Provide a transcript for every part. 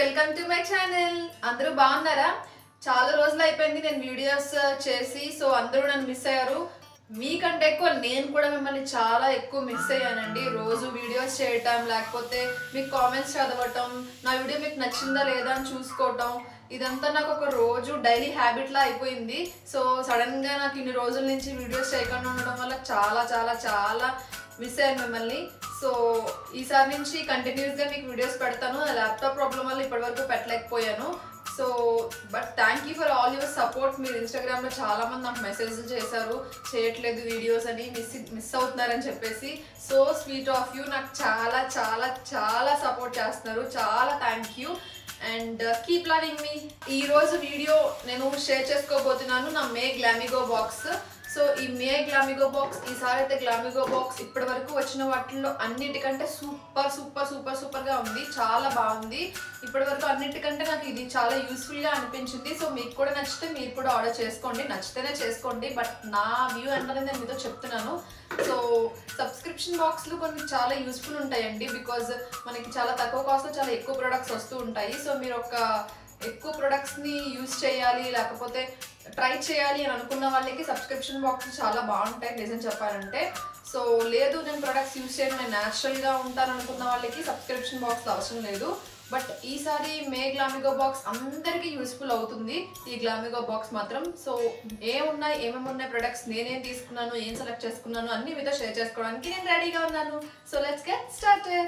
welcome to my channel అందరూ బాగున్నారా చాలా రోజులు అయిపోయింది నేను వీడియోస్ చేసి సో అందరూ నన్ను మిస్ అయ్యారు మీకంటే ఎక్కువ నేను కూడా మిమ్మల్ని చాలా ఎక్కువ మిస్ అయ్యానండి రోజు వీడియోస్ చేయటం లేకపోతే మీకు కామెంట్స్ చదవటం నా వీడియో మీకు నచ్చిందా లేదా అని చూసుకోవటం ఇదంతా నాకు ఒక రోజు డైలీ హ్యాబిట్ లా అయిపోయింది సో సడన్ గా నాకు ఇన్ని రోజుల నుంచి వీడియోస్ చేయకుండా ఉండడం వల్ల చాలా చాలా చాలా మిస్ అయ్యాను మిమ్మల్ని సో ఈసారి నుంచి కంటిన్యూస్ గా మీకు వీడియోస్ పెడతాను ల్యాప్టాప్ ప్రాబ్లం వల్ల ఇప్పటివరకు పెట్టలేకపోయాను so but thank you for all your support మీరు ఇన్స్టాగ్రామ్ లో చాలా మంది నాకు మెసేజ్లు చేశారు చేయట్లేదు వీడియోస్ అని మిస్ మిస్ అవుతున్నారని చెప్పేసి సో స్వీట్ ఆఫ్ యూ నాకు చాలా చాలా చాలా సపోర్ట్ చేస్తున్నారు చాలా thank you and keep loving మీ ఈ రోజు వీడియో నేను షేర్ చేసుకోబోతున్నాను నా మే గ్లామిగో బాక్స్ సో ఈ మే గ్లామిగో బాక్స్ ఈసారి అయితే గ్లామిగో బాక్స్ ఇప్పటి వరకు వచ్చిన వాటిల్లో అన్నిటికంటే సూపర్ సూపర్ సూపర్ సూపర్ గా ఉంది చాలా బాగుంది ఇప్పటి వరకు అన్నిటికంటే నాకు ఇది చాలా యూస్ఫుల్ గా అనిపించింది సో మీకు కూడా నచ్చితే మీరు కూడా ఆర్డర్ చేసుకోండి నచ్చితేనే చేసుకోండి బట్ నా వ్యూ అన్నది నేను మీతో చెప్తున్నాను సో సబ్స్క్రిప్షన్ బాక్స్లు కొన్ని చాలా యూస్ఫుల్ ఉంటాయండి బికాజ్ మనకి చాలా తక్కువ కాస్ట్లో చాలా ఎక్కువ ప్రొడక్ట్స్ వస్తూ ఉంటాయి సో మీరు ఒక ఎక్కువ ప్రొడక్ట్స్ని యూజ్ చేయాలి లేకపోతే ట్రై చేయాలి అని అనుకున్న వాళ్ళకి సబ్స్క్రిప్షన్ బాక్స్ చాలా బాగుంటాయి నిజం చెప్పాలంటే సో లేదు నేను ప్రొడక్ట్స్ యూజ్ చేయను నేను న్యాచురల్గా ఉంటాను అనుకున్న వాళ్ళకి సబ్స్క్రిప్షన్ బాక్స్ అవసరం లేదు బట్ ఈసారి మే గ్లామిగో బాక్స్ అందరికీ యూస్ఫుల్ అవుతుంది ఈ గ్లామిగో బాక్స్ మాత్రం సో ఏమున్నాయి ఏమేమి ఉన్నాయి ప్రొడక్ట్స్ నేనేం తీసుకున్నాను ఏం సెలెక్ట్ చేసుకున్నాను అన్ని మీతో షేర్ చేసుకోవడానికి నేను రెడీగా ఉన్నాను so let's get started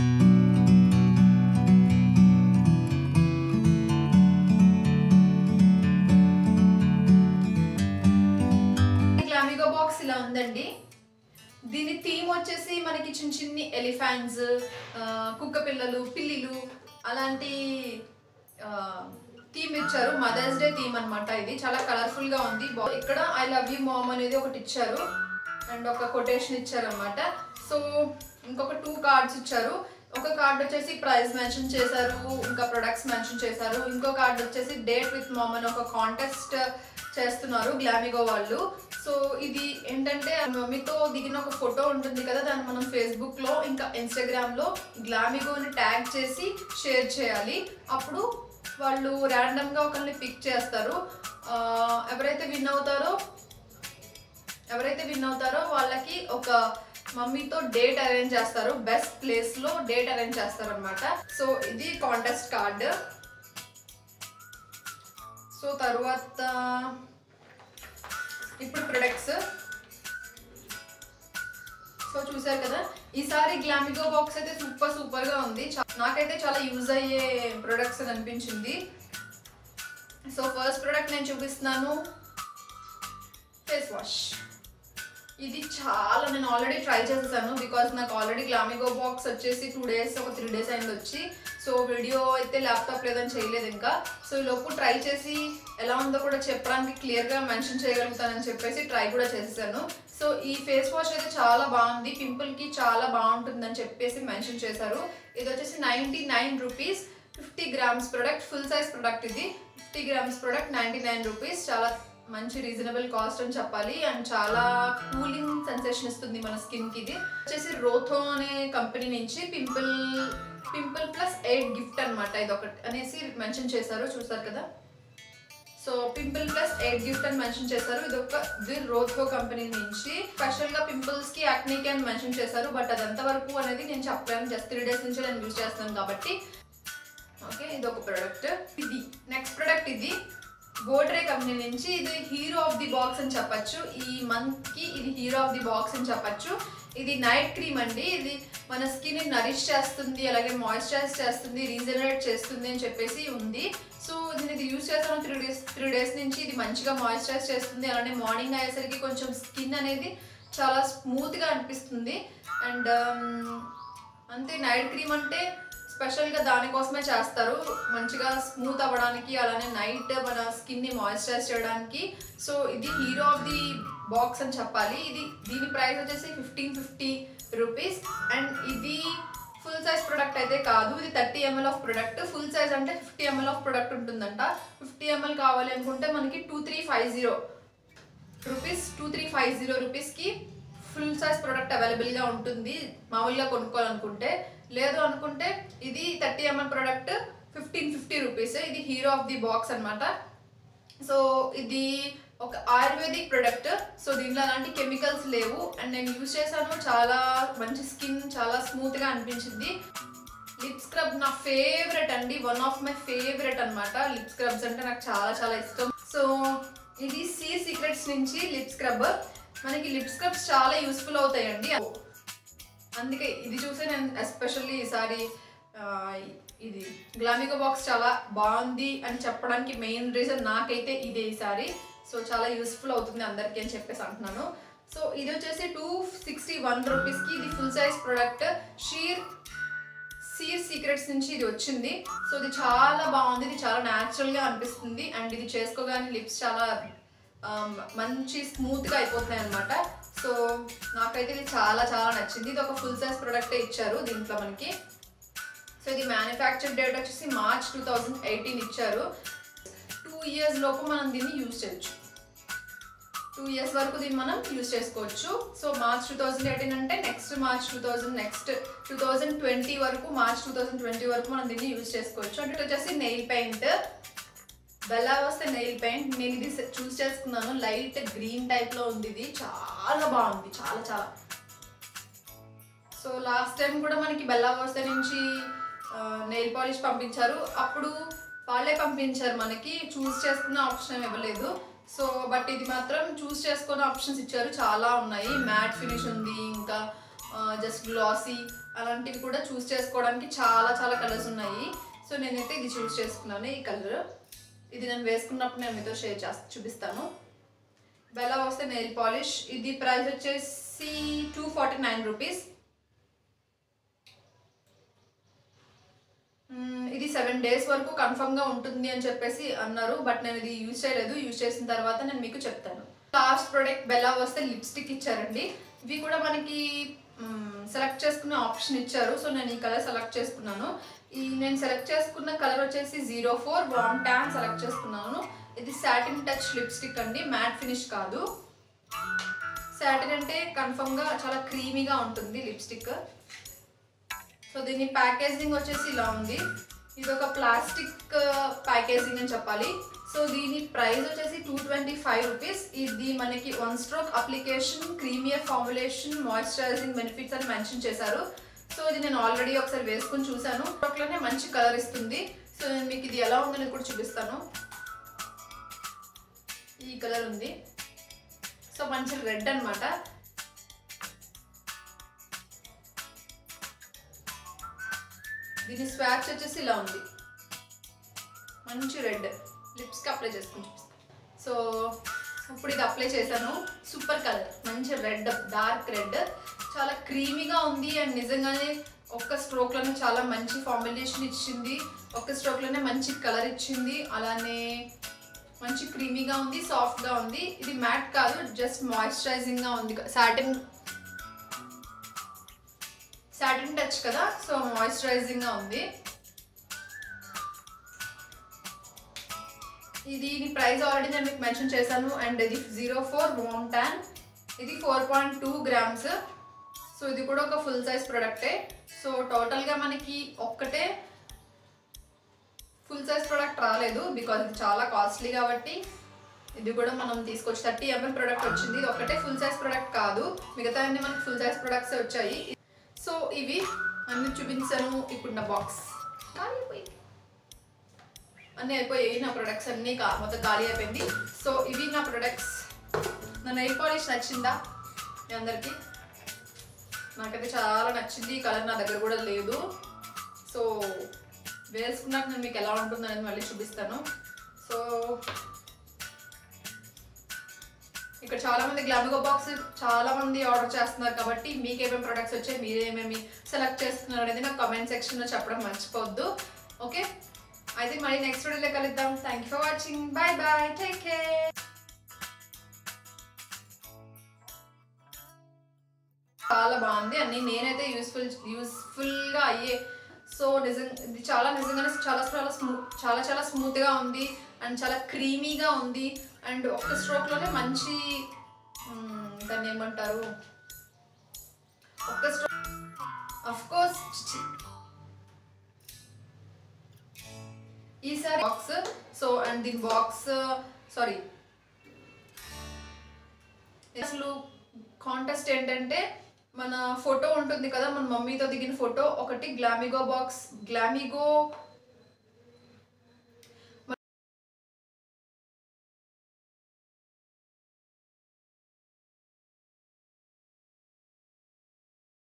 Glamigo box ఇలా ఉందండి దీని థీమ్ వచ్చేసి మనకి చిన్న చిన్ని ఎలిఫెంట్స్ కుక్క పిల్లలు పిల్లిలు అలాంటి థీమ్ ఇచ్చారు మదర్స్ డే థీమ్ అన్నమాట ఇది చాలా కలర్ఫుల్ గా ఉంది బా- ఇక్కడ ఐ లవ్ యూ మామ్ అనేది ఒకటి ఇచ్చారు అండ్ ఒక కొటేషన్ ఇచ్చారు అనమాట సో ఇంకొక టూ కార్డ్స్ ఇచ్చారు ఒక కార్డ్ వచ్చేసి ప్రైస్ మెన్షన్ చేశారు ఇంకా ప్రొడక్ట్స్ మెన్షన్ చేశారు ఇంకో కార్డ్ వచ్చేసి డేట్ విత్ మామ్ అని ఒక కాంటెస్ట్ చేస్తున్నారు గ్లామిగో వాళ్ళు సో ఇది ఏంటంటే మమ్మీతో దిగిన ఒక ఫోటో ఉంటుంది కదా దాన్ని మనం ఫేస్బుక్ లో ఇంకా ఇన్స్టాగ్రామ్ లో గ్లామిగోని ట్యాగ్ చేసి షేర్ చేయాలి అప్పుడు వాళ్ళు ర్యాండమ్ గా ఒకరిని పిక్ చేస్తారు ఆ, ఎవరైతే విన్ అవుతారో ఎవరైతే విన్ అవుతారో వాళ్ళకి ఒక మమ్మీతో డేట్ అరేంజ్ చేస్తారు బెస్ట్ ప్లేస్ లో డేట్ అరేంజ్ చేస్తారు అనమాట సో ఇది కాంటెస్ట్ కార్డ్ సో తర్వాత ఇప్పుడు ప్రొడక్ట్స్ సో చూసారు కదా ఈసారి గ్లామిగో బాక్స్ అయితే సూపర్ సూపర్ గా ఉంది చా- నాకైతే చాలా యూజ్ అయ్యే ప్రొడక్ట్స్ అని అనిపించింది సో ఫస్ట్ ప్రొడక్ట్ నేను చూపిస్తున్నాను ఫేస్ వాష్ ఇది చాలా నేను ఆల్రెడీ ట్రై చేసేసాను బికాస్ నాకు ఆల్రెడీ గ్లామిగో బాక్స్ వచ్చేసి టూ డేస్ ఒక త్రీ డేస్ అయింది వచ్చి సో వీడియో అయితే ల్యాప్టాప్ లేదని చేయలేదు ఇంకా సో ఈ లోపు ట్రై చేసి ఎలా ఉందో కూడా చెప్పడానికి క్లియర్గా మెన్షన్ చేయగలుగుతానని చెప్పేసి ట్రై కూడా చేసేసాను సో ఈ ఫేస్ వాష్ అయితే చాలా బాగుంది పింపుల్కి చాలా బాగుంటుందని చెప్పేసి మెన్షన్ చేశారు ఇది వచ్చేసి ninety nine rupees fifty grams product full size product ఇది fifty grams product ninety nine rupees చాలా మంచి రీజనబుల్ కాస్ట్ అని చెప్పాలి అండ్ చాలా కూలింగ్ సెన్సేషన్ ఇస్తుంది మన స్కిన్ కి ఇది వచ్చేసి రోథో అనే కంపెనీ నుంచి pimple pimple plus eight gift అన్నమాట ఇది ఒకటి అనేసి మెన్షన్ చేశారు చూసారు కదా so pimple plus eight gift అని మెన్షన్ చేశారు ఇది ఒక ఇది రోథో కంపెనీ నుంచి స్పెషల్ గా పింపుల్స్ కి యాక్నీకి అని మెన్షన్ చేశారు బట్ అది ఎంతవరకు అనేది నేను చెప్పలేను జస్ట్ త్రీ డేస్ నుంచి నేను యూజ్ చేస్తాను కాబట్టి ఓకే ఇది ఒక ప్రోడక్ట్ ఇది నెక్స్ట్ ప్రోడక్ట్ ఇది గోడ్రే కంపెనీ నుంచి ఇది హీరో ఆఫ్ ది బాక్స్ అని చెప్పొచ్చు ఈ మంత్ కి ఇది హీరో ఆఫ్ ది బాక్స్ అని చెప్పొచ్చు ఇది నైట్ క్రీమ్ అండి ఇది మన స్కిన్ ని నరిష్ చేస్తుంది అలాగే మాయిశ్చరైజ్ చేస్తుంది రీజనరేట్ చేస్తుంది అని చెప్పేసి ఉంది సో నేను ఇది యూజ్ చేస్తాను త్రీ డేస్ త్రీ డేస్ నుంచి ఇది మంచిగా మాయిశ్చరైజ్ చేస్తుంది అలానే మార్నింగ్ అయ్యేసరికి కొంచెం స్కిన్ అనేది చాలా స్మూత్ గా అనిపిస్తుంది అండ్ అంతే నైట్ క్రీమ్ అంటే స్పెషల్గా దానికోసమే చేస్తారు మంచిగా స్మూత్ అవ్వడానికి అలానే నైట్ మన స్కిన్ని మాయిశ్చరైజ్ చేయడానికి సో ఇది హీరో ఆఫ్ ది బాక్స్ అని చెప్పాలి ఇది దీని ప్రైస్ వచ్చేసి ఫిఫ్టీన్ ఫిఫ్టీ రూపీస్ అండ్ ఇది ఫుల్ సైజ్ ప్రొడక్ట్ అయితే కాదు ఇది thirty ML of product full size అంటే ఫిఫ్టీ ఎంఎల్ ఆఫ్ ప్రొడక్ట్ ఉంటుందంట ఫిఫ్టీ ఎంఎల్ కావాలి అనుకుంటే మనకి two three five zero rupees two three five zero రూపీస్కి ఫుల్ సైజ్ ప్రోడక్ట్ అవైలబుల్గా ఉంటుంది మామూలుగా కొనుక్కోవాలనుకుంటే లేదు అనుకుంటే ఇది thirty ML product fifty fifteen fifty rupees ఇది హీరో ఆఫ్ ది బాక్స్ అన్నమాట సో ఇది ఒక ఆయుర్వేదిక్ ప్రొడక్ట్ సో దీంట్లో అలాంటి కెమికల్స్ లేవు అండ్ నేను యూజ్ చేశాను చాలా మంచి స్కిన్ చాలా స్మూత్గా అనిపించింది లిప్ స్క్రబ్ నా ఫేవరెట్ అండి వన్ ఆఫ్ మై ఫేవరెట్ అన్నమాట లిప్ స్క్రబ్స్ అంటే నాకు చాలా చాలా ఇష్టం సో ఇది సి సీక్రెట్స్ నుంచి లిప్ స్క్రబ్ మనకి లిప్ స్క్రబ్స్ చాలా యూస్ఫుల్ అవుతాయండి అందుకే ఇది చూసే నేను ఎస్పెషల్లీ ఈసారి ఆ, ఇది గ్లామిగో బాక్స్ చాలా బాగుంది అని చెప్పడానికి మెయిన్ రీజన్ నాకైతే ఇదే ఈసారి సో చాలా యూస్ఫుల్ అవుతుంది అందరికీ అని చెప్పేసి అంటున్నాను సో ఇది వచ్చేసి టూ సిక్స్టీ వన్ రూపీస్కి ఇది ఫుల్ సైజ్ ప్రోడక్ట్ షీర్ సీర్ సీక్రెట్స్ నుంచి ఇది వచ్చింది సో ఇది చాలా బాగుంది ఇది చాలా న్యాచురల్గా అనిపిస్తుంది అండ్ ఇది చేసుకోగానే లిప్స్ చాలా ఆమ్, మంచి స్మూత్గా అయిపోతున్నాయి అనమాట సో నాకైతే ఇది చాలా చాలా నచ్చింది ఇది ఒక ఫుల్ సైజ్ ప్రోడక్టే ఇచ్చారు దీంట్లో మనకి సో ఇది మ్యానుఫ్యాక్చర్ డేట్ వచ్చేసి మార్చ్ టూ థౌజండ్ ఎయిటీన్ ఇచ్చారు టూ ఇయర్స్ లోపు మనం దీన్ని యూజ్ చేయొచ్చు టూ ఇయర్స్ వరకు దీన్ని మనం యూజ్ చేసుకోవచ్చు so March two thousand eighteen అంటే next March two thousand next two thousand twenty వరకు మార్చ్ టూ థౌజండ్ ట్వంటీ వరకు మనం దీన్ని యూజ్ చేసుకోవచ్చు అంటే ఇది వచ్చేసి నెయిల్ పెయింట్ బెల్లా వస్తే నెయిల్ పెయింట్ నేను ఇది చూస్ చేసుకున్నాను లైట్ గ్రీన్ టైప్ లో ఉంది ఇది చాలా బాగుంది చాలా చాలా సో లాస్ట్ టైం కూడా మనకి బెల్లా వస్తే నుంచి నెయిల్ పాలిష్ పంపించారు అప్పుడు వాళ్ళే పంపించారు మనకి చూస్ చేసుకునే ఆప్షన్ ఏమి ఇవ్వలేదు సో బట్ ఇది మాత్రం చూస్ చేసుకునే ఆప్షన్స్ ఇచ్చారు చాలా ఉన్నాయి మ్యాట్ ఫినిష్ ఉంది ఇంకా జస్ట్ గ్లాసీ అలాంటివి కూడా చూస్ చేసుకోవడానికి చాలా చాలా కలర్స్ ఉన్నాయి సో నేనైతే ఇది చూస్ చేసుకున్నాను ఈ కలర్ ఇది నేను వేసుకున్నప్పుడు నేను మీతో షేర్ చేస్తా చూపిస్తాను బెల్లా వస్తే నెయిల్ పాలిష్ ఇది ప్రైస్ వచ్చేసి two forty nine rupees mm, ఇది సెవెన్ డేస్ వరకు కన్ఫర్మ్ గా ఉంటుంది అని చెప్పేసి అన్నారు బట్ నేను ఇది యూజ్ చేయలేదు యూజ్ చేసిన తర్వాత నేను మీకు చెప్తాను లాస్ట్ ప్రోడక్ట్ బెల్లా వస్తే లిప్స్టిక్ ఇచ్చారండి ఇవి కూడా మనకి సెలెక్ట్ చేసుకునే ఆప్షన్ ఇచ్చారు సో నేను ఈ కలర్ సెలెక్ట్ చేసుకున్నాను ఈ నేను సెలెక్ట్ చేసుకున్న కలర్ వచ్చేసి జీరో ఫోర్ వామ్ ట్యాన్ సెలెక్ట్ చేసుకున్నాను ఇది సాటిన్ టచ్ లిప్స్టిక్ అండి మ్యాట్ ఫినిష్ కాదు సాటిన్ అంటే కన్ఫర్మ్ గా చాలా క్రీమీగా ఉంటుంది లిప్స్టిక్ సో దీని ప్యాకేజింగ్ వచ్చేసి ఇలా ఉంది ఇది ఒక ప్లాస్టిక్ ప్యాకేజింగ్ అని చెప్పాలి సో దీని ప్రైస్ వచ్చేసి టూ ట్వంటీ ఫైవ్ రూపీస్ ఇది మనకి one stroke application creamier formulation moisturising benefits అని మెన్షన్ చేశారు సో ఇది నేను ఆల్రెడీ ఒకసారి వేసుకొని చూశాను స్ట్రోక్లోనే మంచి కలర్ ఇస్తుంది సో నేను మీకు ఇది ఎలా ఉందని కూడా చూపిస్తాను ఈ కలర్ ఉంది సో మంచి రెడ్ అన్నమాట దీని స్వాచ్ వచ్చేసి ఇలా ఉంది మంచి రెడ్ లిప్స్కి అప్లై చేసుకుని చూపిస్తాను సో ఇప్పుడు ఇది అప్లై చేశాను సూపర్ కలర్ మంచి రెడ్ డార్క్ రెడ్ చాలా క్రీమీగా ఉంది అండ్ నిజంగానే ఒక్క స్ట్రోక్లోనే చాలా మంచి ఫార్ములేషన్ ఇచ్చింది ఒక్క స్ట్రోక్లోనే మంచి కలర్ ఇచ్చింది అలానే మంచి క్రీమీగా ఉంది సాఫ్ట్గా ఉంది ఇది మ్యాట్ కాదు జస్ట్ మాయిశ్చరైజింగ్గా ఉంది సాటిన్ సాటిన్ టచ్ కదా సో మాయిశ్చరైజింగ్ గా ఉంది ఇది దీని ప్రైస్ ఆల్రెడీ నేను మీకు మెన్షన్ చేశాను అండ్ ఇది జీరో ఫోర్ వామ్ ట్యాన్ ఇది four point two grams so ఇది కూడా ఒక ఫుల్ సైజ్ ప్రొడక్టే సో టోటల్గా మనకి ఒక్కటే ఫుల్ సైజ్ ప్రోడక్ట్ రాలేదు బికాజ్ ఇది చాలా కాస్ట్లీ కాబట్టి ఇది కూడా మనం తీసుకొచ్చి థర్టీ ఎంఎల్ ప్రోడక్ట్ వచ్చింది ఇది ఒకటే ఫుల్ సైజ్ ప్రోడక్ట్ కాదు మిగతా అన్ని మనకి ఫుల్ సైజ్ ప్రొడక్ట్స్ వచ్చాయి సో ఇవి అన్ని చూపించాను ఇప్పుడు నా బాక్స్ ఖాళీ అయిపోయింది అన్నీ అయిపోయాయి నా ప్రొడక్ట్స్ అన్నీ కా మొత్తం ఖాళీ అయిపోయింది సో ఇవి నా ప్రొడక్ట్స్ నా నెయిల్ పాలిష్ నచ్చిందా మీ అందరికీ నాకైతే చాలా నచ్చింది ఈ కలర్ నా దగ్గర కూడా లేదు సో వేసుకున్నాక నేను మీకు ఎలా ఉంటుందో అనేది మళ్ళీ చూపిస్తాను సో ఇక్కడ చాలా మంది గ్లామిగో బాక్స్ చాలా మంది ఆర్డర్ చేస్తున్నారు కాబట్టి మీకు ఏమేమి ప్రొడక్ట్స్ వచ్చాయి మీరు ఏమేమి సెలెక్ట్ చేస్తున్నారు అనేది నాకు కమెంట్ సెక్షన్లో చెప్పడం మర్చిపోవద్దు ఓకే అయితే మళ్ళీ నెక్స్ట్ వీడియోలో కలుద్దాం thank you for watching bye bye take care చాలా బాగుంది అన్ని నేనైతే యూస్ఫుల్ యూస్ఫుల్గా అయ్యే సో నిజం ఇది చాలా నిజంగానే చాలా చాలా స్మూ చాలా చాలా స్మూత్గా ఉంది అండ్ చాలా క్రీమీగా ఉంది అండ్ ఒక్క స్ట్రోక్లోనే మంచి మ్, దాన్ని ఏమంటారు ఒక్క స్ట్రోక్ అఫ్ కోర్స్ ఈసారి బాక్స్ సో అండ్ దీని బాక్స్ సారీ అసలు కాంటెస్ట్ ఏంటంటే మన ఫోటో ఉంటుంది కదా మన మమ్మీతో దిగిన ఫోటో ఒకటి గ్లామిగో బాక్స్ గ్లామిగో